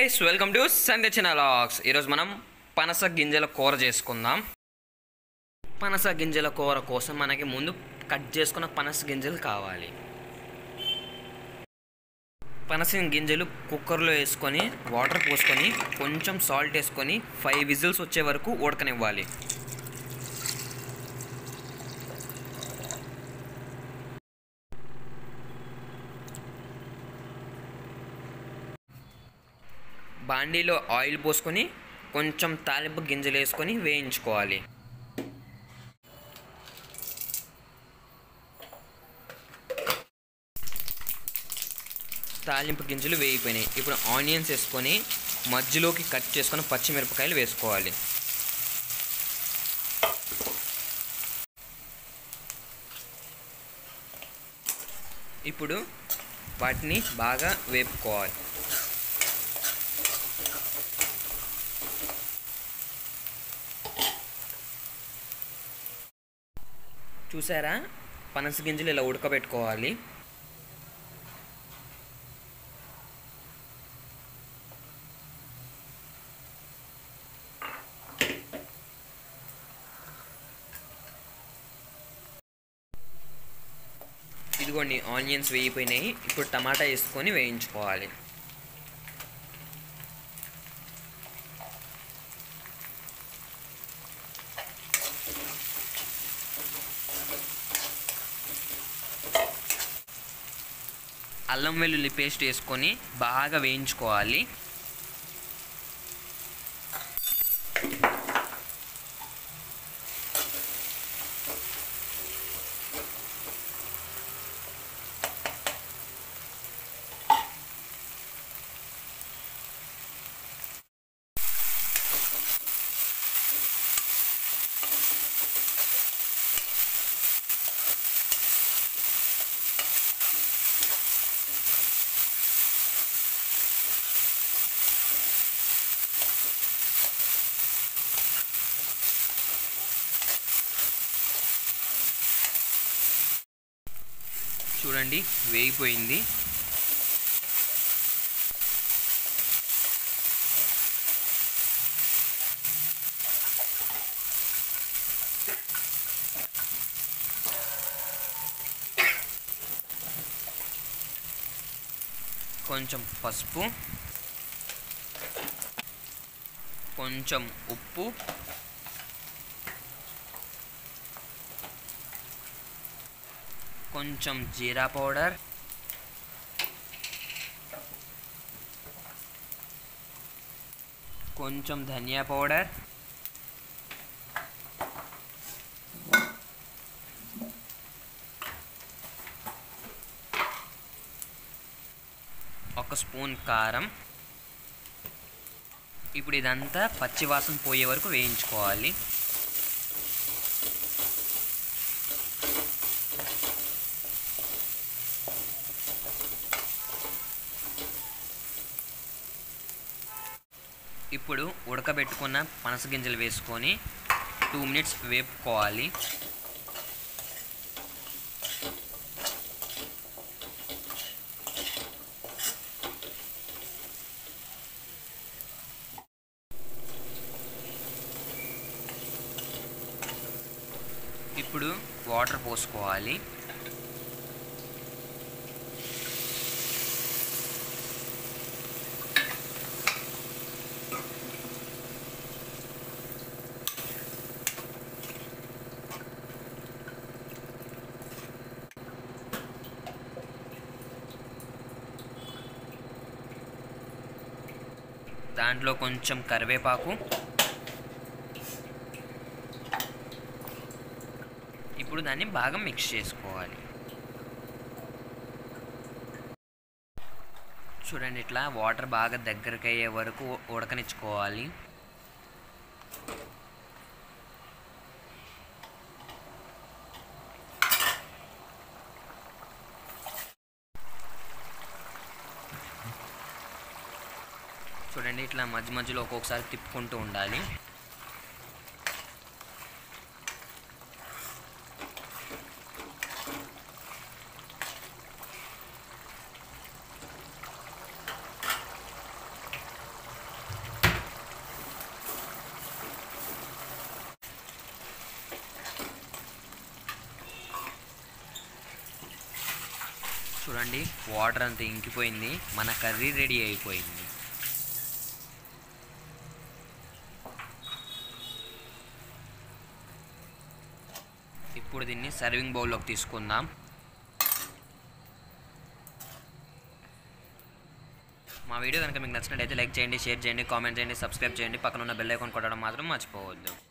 guys welcome to సందర్శన లాక్స్ ఈరోజు మనం పనస గింజల కూర చేసుకుందాం పనస గింజల కూర కోసం మనకి ముందు కట్ చేసుకున్న పనస గింజలు కావాలి పనస గింజలు కుక్కర్లో వేసుకొని వాటర్ పోసుకొని కొంచెం సాల్ట్ వేసుకొని ఫైవ్ విజిల్స్ వచ్చే వరకు ఉడకనివ్వాలి బాండీలో ఆయిల్ పోసుకొని కొంచెం తాలింపు గింజలు వేసుకొని వేయించుకోవాలి తాలింపు గింజలు వేగిపోయినాయి ఇప్పుడు ఆనియన్స్ వేసుకొని మధ్యలోకి కట్ చేసుకొని పచ్చిమిరపకాయలు వేసుకోవాలి ఇప్పుడు వాటిని బాగా వేపుకోవాలి చూసారా పనస గింజలు ఇలా ఉడకబెట్టుకోవాలి ఇదిగోండి ఆనియన్స్ వేయిపోయినాయి ఇప్పుడు టమాటా వేసుకొని వేయించుకోవాలి అల్లం వెల్లుల్లి పేస్ట్ వేసుకొని బాగా వేయించుకోవాలి చూడండి వేగిపోయింది కొంచెం పసుపు కొంచెం ఉప్పు కొంచెం జీరా పౌడర్ కొంచెం ధనియా పౌడర్ ఒక స్పూన్ కారం ఇప్పుడు ఇదంతా పచ్చివాసన పోయే వరకు వేయించుకోవాలి ఇప్పుడు ఉడకబెట్టుకున్న పనస గింజలు వేసుకొని టూ మినిట్స్ వేపుకోవాలి ఇప్పుడు వాటర్ పోసుకోవాలి దాంట్లో కొంచెం కరివేపాకు ఇప్పుడు దాన్ని బాగా మిక్స్ చేసుకోవాలి చూడండి ఇట్లా వాటర్ బాగా దగ్గరకు అయ్యే వరకు ఉడకనిచ్చుకోవాలి చూడండి ఇట్లా మధ్య మధ్యలో ఒక్కొక్కసారి తిప్పుకుంటూ ఉండాలి చూడండి వాటర్ అంతా ఇంకిపోయింది మన కర్రీ రెడీ అయిపోయింది ఇప్పుడు దీన్ని సర్వింగ్ బౌల్లోకి తీసుకుందాం మా వీడియో కనుక మీకు నచ్చినట్టయితే లైక్ చేయండి షేర్ చేయండి కామెంట్ చేయండి సబ్స్క్రైబ్ చేయండి పక్కన ఉన్న బెల్ ఐకాన్ కొట్టడం మాత్రం మర్చిపోవద్దు